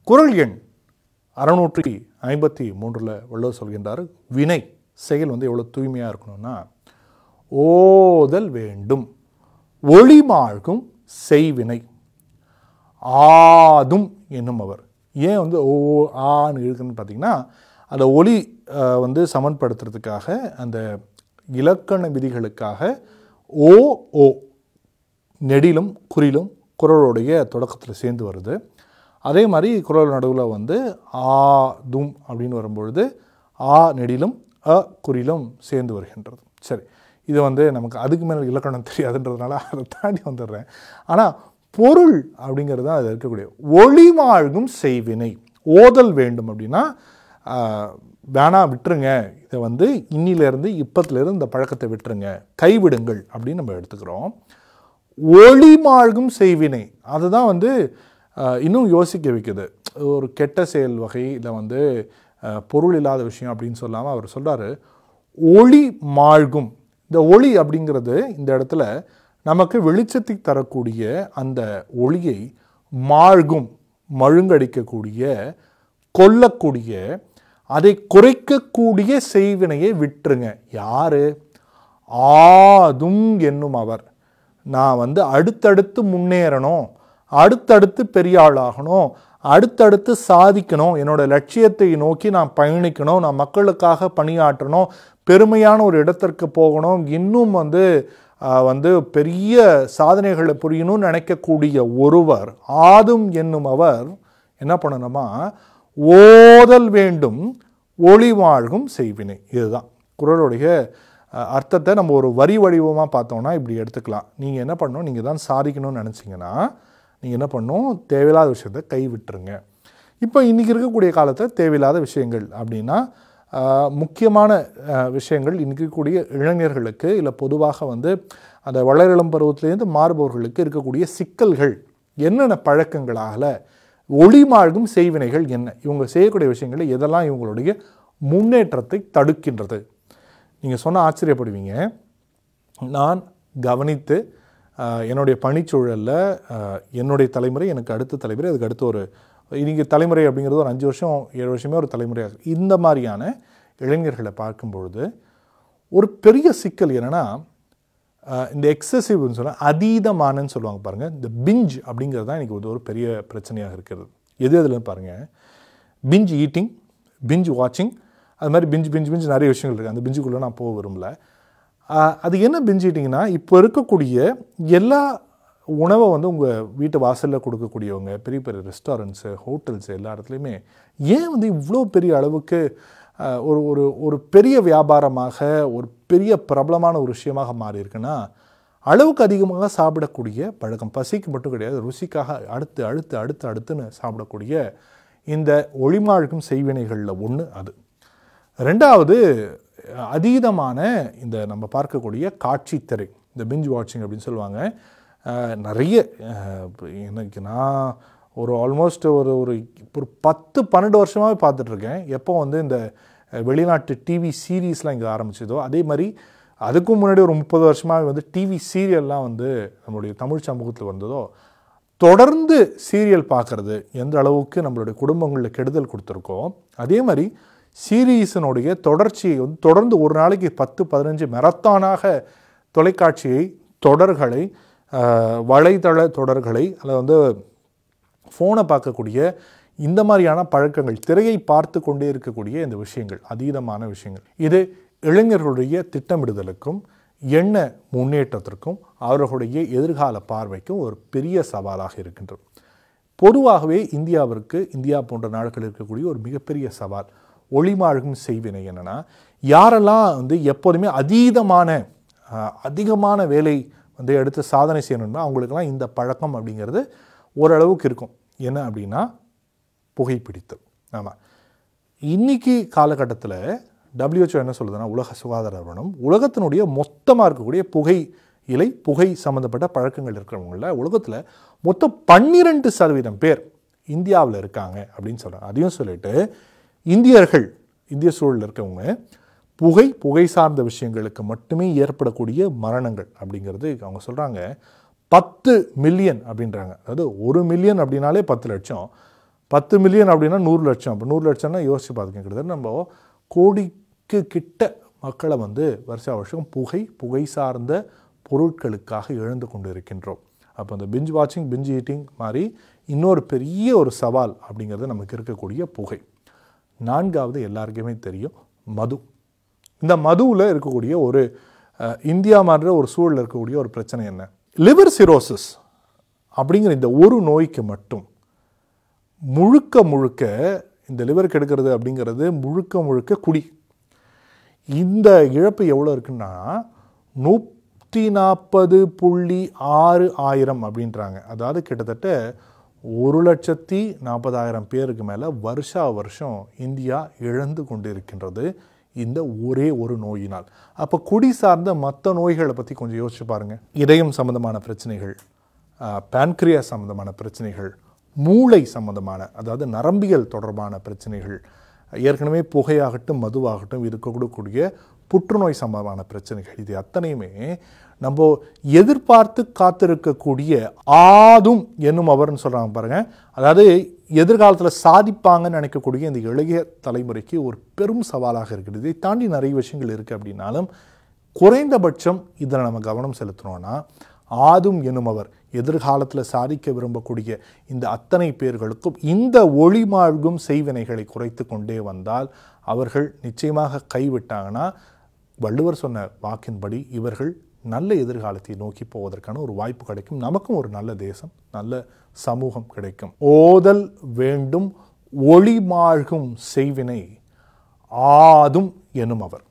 குரல் எண் அறநூற்றி ஐம்பத்தி மூன்றில் வள்ளுவர் சொல்கின்றார் வினை செயல் வந்து எவ்வளோ தூய்மையாக இருக்கணும்னா ஓதல் வேண்டும் ஒளிமாழ்கும் செய்வினை ஆதும் என்னும் அவர் ஏன் வந்து ஓ ஆன்னு இருக்குன்னு பார்த்தீங்கன்னா அந்த ஒளி அஹ், வந்து சமன்படுத்துறதுக்காக அந்த இலக்கண விதிகளுக்காக ஓ ஓ நெடிலும் குறிலும் குரலுடைய தொடக்கத்தில் சேர்ந்து வருது அதே மாதிரி குரல் நடுவில் வந்து ஆ தும் அப்படின்னு வரும்பொழுது ஆ நெடிலும் அ குறிலும் சேர்ந்து வருகின்றது சரி இது வந்து நமக்கு அதுக்கு மேலே இலக்கணம் தெரியாதுன்றதுனால அதை தாண்டி வந்துடுறேன் ஆனால் பொருள் அப்படிங்கிறது தான் அது இருக்கக்கூடிய ஒளிமாழ்கும் செய்வினை ஓதல் வேண்டும் அப்படின்னா ஆஹ், வேணா விட்டுருங்க இதை வந்து இன்னிலேருந்து இப்பத்துலேருந்து இந்த பழக்கத்தை விட்டுருங்க கைவிடுங்கள் அப்படின்னு நம்ம எடுத்துக்கிறோம் ஒளிமாழ்கும் செய்வினை அதுதான் வந்து அஹ், இன்னும் யோசிக்க வைக்குது ஒரு கெட்ட செயல் வகை இல்லை வந்து அஹ், பொருள் இல்லாத விஷயம் அப்படின்னு சொல்லாமல் அவர் சொல்றாரு ஒளி மாழ்கும் இந்த ஒளி அப்படிங்கிறது இந்த இடத்துல நமக்கு வெளிச்சத்தை தரக்கூடிய அந்த ஒளியை மாழ்கும் மழுங்கடிக்கக்கூடிய கொல்லக்கூடிய அதை குறைக்கக்கூடிய செய்வினையை விட்டுருங்க யாரு ஆதும் என்னும் அவர் நான் வந்து அடுத்தடுத்து முன்னேறணும் அடுத்தடுத்து பெரிய ஆளாகணும் அடுத்தடுத்து சாதிக்கணும் என்னோட லட்சியத்தை நோக்கி நான் பயணிக்கணும் நான் மக்களுக்காக பணியாற்றணும் பெருமையான ஒரு இடத்திற்கு போகணும் இன்னும் வந்து ஆஹ், வந்து பெரிய சாதனைகளை புரியணும்னு நினைக்கக்கூடிய ஒருவர் ஆதும் என்னும் அவர் என்ன பண்ணணுமா ஓதல் வேண்டும் ஒளி வாழ்கும் செய்வினை இதுதான் குரலுடைய அஹ், அர்த்தத்தை நம்ம ஒரு வரி வடிவமாக பார்த்தோம்னா இப்படி எடுத்துக்கலாம் நீங்கள் என்ன பண்ணணும் நீங்கள் தான் சாதிக்கணும்னு நினச்சிங்கன்னா நீங்கள் என்ன பண்ணணும் தேவையில்லாத விஷயத்தை கை விட்டுருங்க இப்போ இன்றைக்கி இருக்கக்கூடிய காலத்தில் தேவையில்லாத விஷயங்கள் அப்படின்னா ஆஹ், முக்கியமான ஆஹ், விஷயங்கள் இன்றைக்கி இருக்கக்கூடிய இளைஞர்களுக்கு இல்லை பொதுவாக வந்து அந்த வளரிளம் பருவத்திலேருந்து மாறுபவர்களுக்கு இருக்கக்கூடிய சிக்கல்கள் என்னென்ன பழக்கங்களால ஒளிமாழ்கும் செய்வினைகள் என்ன இவங்க செய்யக்கூடிய விஷயங்கள் எதெல்லாம் இவங்களுடைய முன்னேற்றத்தை தடுக்கின்றது நீங்கள் சொன்ன ஆச்சரியப்படுவீங்க நான் கவனித்து ஆஹ், என்னுடைய பணிச்சூழலில் ஆஹ், என்னுடைய தலைமுறை எனக்கு அடுத்த தலைமுறை அதுக்கு அடுத்து ஒரு இன்னைக்கு தலைமுறை அப்படிங்கிறது ஒரு அஞ்சு வருஷம் ஏழு வருஷமே ஒரு தலைமுறையாக இந்த மாதிரியான இளைஞர்களை பார்க்கும்பொழுது ஒரு பெரிய சிக்கல் என்னென்னா இந்த எக்ஸசிவ்னு சொல்ல அதீதமானன்னு சொல்லுவாங்க பாருங்கள் இந்த பிஞ்ச் அப்படிங்கிறது தான் இன்றைக்கி ஒரு பெரிய பிரச்சனையாக இருக்கிறது எது எதுலன்னு பாருங்கள் பிஞ்ச் ஈட்டிங் பிஞ்ச் வாட்சிங் அது மாதிரி பிஞ்ச் பிஞ்ச் பிஞ்ச் நிறைய விஷயங்கள் இருக்குது அந்த பிஞ்சுக்குள்ளே நான் போக விரும்பல ஆஹ், அது என்ன பிஞ்ச் ஈட்டிங்னா இப்போ இருக்கக்கூடிய எல்லா உணவை வந்து உங்கள் வீட்டு வாசலில் கொடுக்கக்கூடியவங்க பெரிய பெரிய ரெஸ்டாரண்ட்ஸு ஹோட்டல்ஸு எல்லா இடத்துலையுமே ஏன் வந்து இவ்வளோ பெரிய அளவுக்கு ஆஹ், ஒரு ஒரு ஒரு பெரிய வியாபாரமாக ஒரு பெரிய பிரபலமான ஒரு விஷயமாக மாறி இருக்குன்னா அளவுக்கு அதிகமாக சாப்பிடக்கூடிய பழக்கம் பசிக்கு மட்டும் கிடையாது ருசிக்காக அடுத்து அடுத்து அடுத்து அடுத்துன்னு சாப்பிடக்கூடிய இந்த ஒளிமாழ்கும் செய்வினைகளில் ஒன்று அது ரெண்டாவது அதீதமான இந்த நம்ம பார்க்கக்கூடிய காட்சி திரை இந்த பிஞ்ச் வாட்சிங் அப்படின்னு சொல்லுவாங்க அஹ், நிறைய அஹ், இப்ப எனக்கு நான் ஒரு ஆல்மோஸ்ட் ஒரு ஒரு ஒரு பத்து பன்னெண்டு வருஷமாகவே பார்த்துட்ருக்கேன் எப்போ வந்து இந்த அஹ், வெளிநாட்டு டிவி சீரீஸ்லாம் இங்கே ஆரம்பிச்சதோ அதே மாதிரி அதுக்கும் முன்னாடி ஒரு முப்பது வருஷமாக வந்து டிவி சீரியல்லாம் வந்து நம்மளுடைய தமிழ் சமூகத்தில் வந்ததோ தொடர்ந்து சீரியல் பார்க்குறது எந்த அளவுக்கு நம்மளுடைய குடும்பங்களில் கெடுதல் கொடுத்துருக்கோம் அதே மாதிரி சீரீஸினுடைய தொடர்ச்சியை வந்து தொடர்ந்து ஒரு நாளைக்கு பத்து பதினஞ்சு மெரத்தானாக தொலைக்காட்சியை தொடர்களை ஆஹ், வலைதள தொடர்களை அல்லது வந்து ஃபோனை பார்க்கக்கூடிய இந்த மாதிரியான பழக்கங்கள் திரையை பார்த்து கொண்டே இருக்கக்கூடிய இந்த விஷயங்கள் அதீதமான விஷயங்கள் இது இளைஞர்களுடைய திட்டமிடுதலுக்கும் எண்ண முன்னேற்றத்திற்கும் அவர்களுடைய எதிர்கால பார்வைக்கும் ஒரு பெரிய சவாலாக இருக்கின்றது பொதுவாகவே இந்தியாவிற்கு இந்தியா போன்ற நாடுகள் இருக்கக்கூடிய ஒரு மிகப்பெரிய சவால் ஒளிமாழ்கும் செய்வினை என்னன்னா யாரெல்லாம் வந்து எப்போதுமே அதீதமான ஆஹ், அதிகமான வேலை வந்து எடுத்து சாதனை செய்யணும்னா அவங்களுக்கெல்லாம் இந்த பழக்கம் அப்படிங்கிறது ஓரளவுக்கு இருக்கும் என்ன அப்படின்னா புகைப்பிடித்தல் ஆமாம் இன்னைக்கு காலகட்டத்தில் WHO என்ன சொல்லுதுன்னா உலக சுகாதார நிறுவனம் உலகத்தினுடைய மொத்தமாக இருக்கக்கூடிய புகை இலை புகை சம்மந்தப்பட்ட பழக்கங்கள் இருக்கிறவங்கள உலகத்தில் மொத்தம் பன்னிரெண்டு சதவீதம் பேர் இந்தியாவில் இருக்காங்க அப்படின்னு சொல்கிறாங்க அதையும் சொல்லிட்டு இந்தியர்கள் இந்திய சூழலில் இருக்கவங்க புகை புகை சார்ந்த விஷயங்களுக்கு மட்டுமே ஏற்படக்கூடிய மரணங்கள் அப்படிங்கிறது அவங்க சொல்கிறாங்க பத்து மில்லியன் அப்படின்றாங்க அதாவது ஒரு மில்லியன் அப்படின்னாலே பத்து லட்சம் பத்து மில்லியன் அப்படின்னா நூறு லட்சம் அப்போ நூறு லட்சம்னா யோசிச்சு பார்த்துக்க கிட்டத்தட்ட நம்ம கோடிக்கு கிட்ட மக்களை வந்து வருஷா வருஷம் புகை புகை சார்ந்த பொருட்களுக்காக இழந்து கொண்டு இருக்கின்றோம் அப்போ இந்த பிஞ்ச் வாட்சிங் பிஞ்ச் ஈட்டிங் மாதிரி இன்னொரு பெரிய ஒரு சவால் அப்படிங்கிறது நமக்கு இருக்கக்கூடிய புகை நான்காவது எல்லாருக்குமே தெரியும் மது இந்த மதுவில் இருக்கக்கூடிய ஒரு அஹ், இந்தியா மாதிரி ஒரு சூழலில் இருக்கக்கூடிய ஒரு பிரச்சனை என்ன லிவர் சிரோசிஸ் அப்படிங்கிற இந்த ஒரு நோய்க்கு மட்டும் முழுக்க முழுக்க இந்த லிவர் கெடுக்கிறது அப்படிங்கிறது முழுக்க முழுக்க குடி இந்த இழப்பு எவ்வளோ இருக்குன்னா நூற்றி நாற்பது புள்ளி ஆறு ஆயிரம் அப்படின்றாங்க அதாவது கிட்டத்தட்ட ஒரு லட்சத்தி நாற்பதாயிரம் பேருக்கு மேலே வருஷா வருஷம் இந்தியா இழந்து கொண்டு இருக்கின்றது இந்த ஒரே ஒரு நோயினால் அப்போ குடி சார்ந்த மற்ற நோய்களை பற்றி கொஞ்சம் யோசிச்சு பாருங்கள் இதயம் சம்பந்தமான பிரச்சனைகள் பேன்க்ரியாஸ் சம்பந்தமான பிரச்சனைகள் மூளை சம்பந்தமான அதாவது நரம்பியல் தொடர்பான பிரச்சனைகள் ஏற்கனவே புகையாகட்டும் மதுவாகட்டும் இருக்கக்கூடிய புற்றுநோய் சம்பந்தமான பிரச்சனைகள் இது அத்தனையுமே நம்ம எதிர்பார்த்து காத்திருக்கக்கூடிய ஆதும் என்னும் அவர்னு சொல்கிறாங்க பாருங்க அதாவது எதிர்காலத்தில் சாதிப்பாங்கன்னு நினைக்கக்கூடிய இந்த இளைய தலைமுறைக்கு ஒரு பெரும் சவாலாக இருக்குது இதை தாண்டி நிறைய விஷயங்கள் இருக்குது அப்படின்னாலும் குறைந்தபட்சம் இதில் நம்ம கவனம் செலுத்தினோன்னா ஆதும் எனுமவர் எதிர்காலத்தில் சாதிக்க விரும்பக்கூடிய இந்த அத்தனை பேர்களுக்கும் இந்த ஒளிமாழ்கும் செய்வினைகளை குறைத்து கொண்டே வந்தால் அவர்கள் நிச்சயமாக கைவிட்டாங்கன்னா வள்ளுவர் சொன்ன வாக்கின்படி இவர்கள் நல்ல எதிர்காலத்தை நோக்கி போவதற்கான ஒரு வாய்ப்பு கிடைக்கும் நமக்கும் ஒரு நல்ல தேசம் நல்ல சமூகம் கிடைக்கும் ஓதல் வேண்டும் ஒளிமாழ்கும் செய்வினை ஆதும் எனும் அவர்